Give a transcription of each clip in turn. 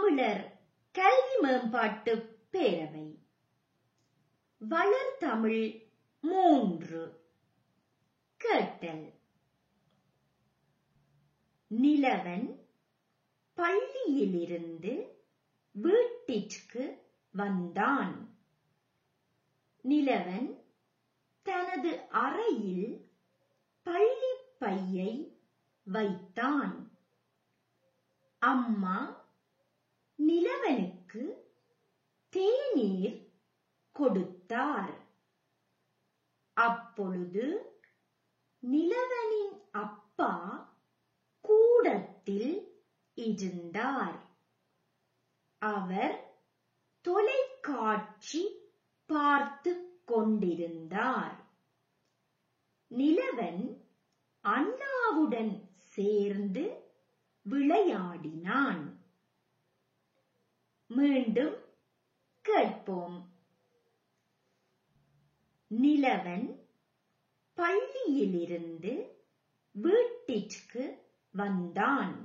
தமிழர் கல்வி மேம்பாட்டு பேரவை வளர்தமிழ் மூன்று கேட்டல் நிலவன் பள்ளியிலிருந்து வீட்டிற்கு வந்தான் நிலவன் தனது அறையில் பள்ளிப் பையை வைத்தான் அம்மா நிலவனுக்கு தேநீர் கொடுத்தார் அப்பொழுது நிலவனின் அப்பா கூடத்தில் இருந்தார் அவர் தொலைக்காட்சி பார்த்துக் கொண்டிருந்தார் நிலவன் அண்ணாவுடன் சேர்ந்து விளையாடினான் மீண்டும் கேட்போம் நிலவன் பள்ளியிலிருந்து வீட்டிற்கு வந்தான்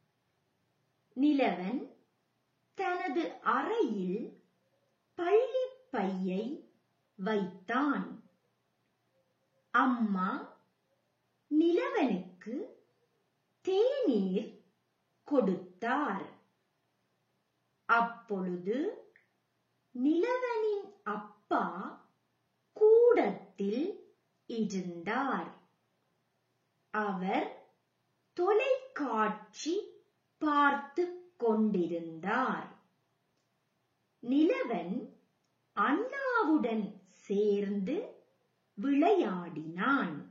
நிலவன் தனது அறையில் பள்ளிப் பையை வைத்தான் அம்மா நிலவனுக்கு தேநீர் கொடுத்தார் அப்பொழுது நிலவனின் அப்பா கூடத்தில் இருந்தார் அவர் தொலைக்காட்சி பார்த்துக் கொண்டிருந்தார் நிலவன் அண்ணாவுடன் சேர்ந்து விளையாடினான்